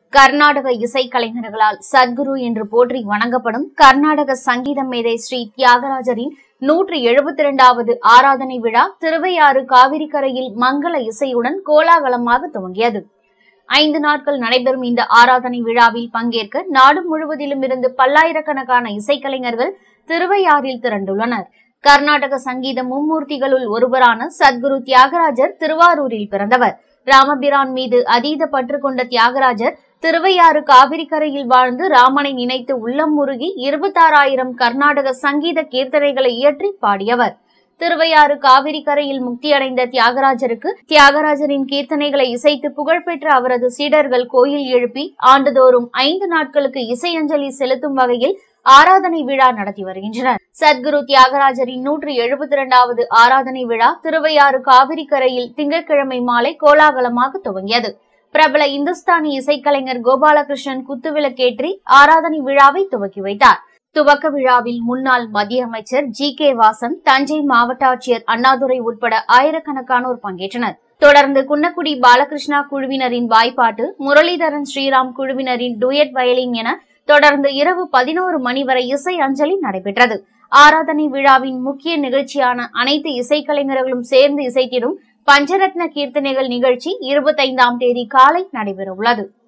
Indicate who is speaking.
Speaker 1: கர்நாடக இசைக்கலைஞர்களால் சத்குரு என்று போற்றி வணங்கப்படும் கர்நாடக சங்கீத மேதை ஸ்ரீ தியாகராஜரின் நூற்றி எழுபத்தி இரண்டாவது ஆராதனை விழா திருவையாறு காவிரிக்கரையில் மங்கள இசையுடன் கோலாகலமாக துவங்கியது ஐந்து நாட்கள் நடைபெறும் இந்த ஆராதனை விழாவில் பங்கேற்க நாடு முழுவதிலும் இருந்து பல்லாயிரக்கணக்கான இசைக்கலைஞர்கள் திருவையாறில் திரண்டுள்ளனர் கர்நாடக சங்கீத மும்மூர்த்திகளுள் ஒருவரான சத்குரு தியாகராஜர் திருவாரூரில் பிறந்தவர் ராமபிரான் மீது அதீத பற்று கொண்ட தியாகராஜர் திருவையாறு காவிரிக்கரையில் வாழ்ந்து ராமனை நினைத்து உள்ளம் முருகி இருபத்தாறாயிரம் கர்நாடக சங்கீத கீர்த்தனைகளை இயற்றி பாடியவர் திருவையாறு காவிரிக்கரையில் முக்தியடைந்த தியாகராஜருக்கு தியாகராஜரின் கீர்த்தனைகளை இசைத்து புகழ்பெற்ற அவரது சீடர்கள் கோயில் எழுப்பி ஆண்டுதோறும் ஐந்து நாட்களுக்கு இசை அஞ்சலி செலுத்தும் வகையில் ஆராதனை விழா நடத்தி வருகின்றனர் சத்குரு தியாகராஜரின் நூற்றி எழுபத்தி இரண்டாவது ஆராதனை விழா திருவையாறு காவிரிக்கரையில் திங்கட்கிழமை மாலை கோலாகலமாக துவங்கியது பிரபல இந்துஸ்தானி இசைக்கலைஞர் கோபாலகிருஷ்ணன் குத்துவிளக்கேற்றி ஆராதனை விழாவை துவக்கி வைத்தார் துவக்க விழாவில் முன்னாள் மத்திய அமைச்சர் ஜி கே வாசன் தஞ்சை மாவட்ட ஆட்சியர் அண்ணாதுரை உட்பட ஆயிரக்கணக்கானோர் பங்கேற்றனர் தொடர்ந்து குன்னக்குடி பாலகிருஷ்ணா குழுவினரின் வாய்ப்பாட்டு முரளிதரன் ஸ்ரீராம் குழுவினரின் டுயட் வயலின் என தொடர்ந்து இரவு பதினோரு மணி வரை இசை அஞ்சலி நடைபெற்றது ஆராதனை விழாவின் முக்கிய நிகழ்ச்சியான அனைத்து இசைக்கலைஞர்களும் சேர்ந்து இசைத்திடும் பஞ்சரத்ன கீர்த்தனைகள் நிகழ்ச்சி இருபத்தைந்தாம் தேதி காலை நடைபெறவுள்ளது